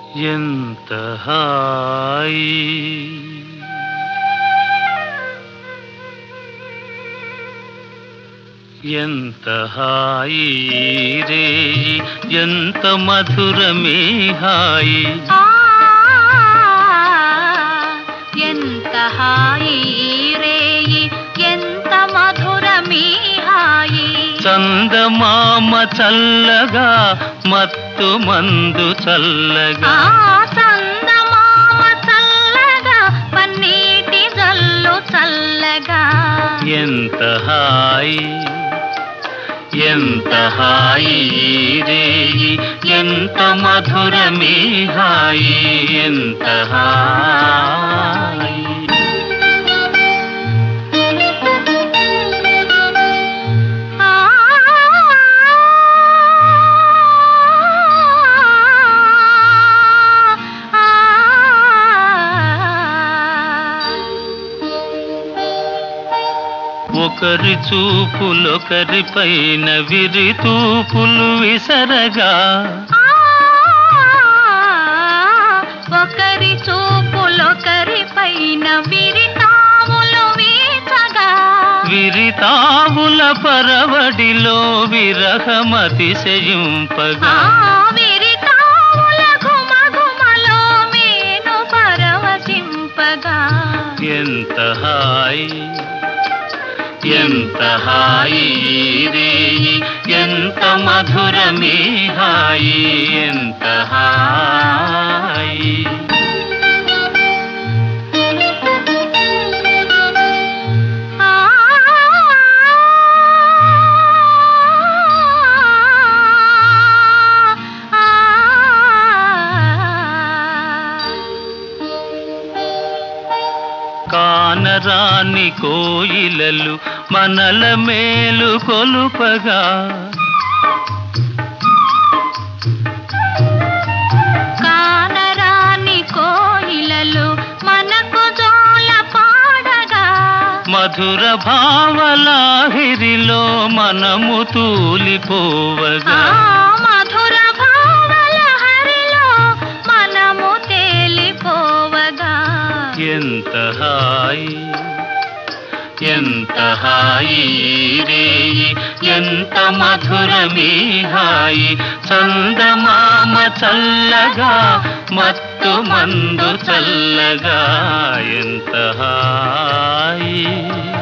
ఎంత హాయి ఎంత హాయి రే ఎంత మధురమే హాయి ఆ ఎంత హాయి రేయి ఎంత మధురమీ హాయి చందమామ చల్లగా మత్తు మందు చల్లగా ఆ చందమామ చల్లగా పన్నీటి జల్లు చల్లగా ఎంత హాయి ఎంత హాయి రే ఎంత మధురమే హాయి ఎంత హాయి ఆ ఒకరి చూపులొకరి పైన విరి తూపులు విసరగా ఒకరి చూపులొకరి పైన విరితాములు వీచగా విరితావుల పరవడిలో విరహమతి ఆ శయింపగా విరితాముల ఘుమఘుమలో మేను పరవశింపగా ఎంత హాయి ఎంత హాయి రే ఎంత మధురమే హాయి ఎంత హాయి ఆ కానరాని కోయిలలు మనల మేలు కొలుపగా కానరాని కోయిలలు మనకు జోల పాడగా మధుర భావలాహిరిలో మనము తూలిపోవగా ఆ మధుర భావల హరిలో మనము తేలిపోవగా ఎంత హాయి ఎంత హాయి రే ఎంత మధురమే హాయి చందమామ చల్లగా మత్తు మందు చల్లగా ఎంత హాయి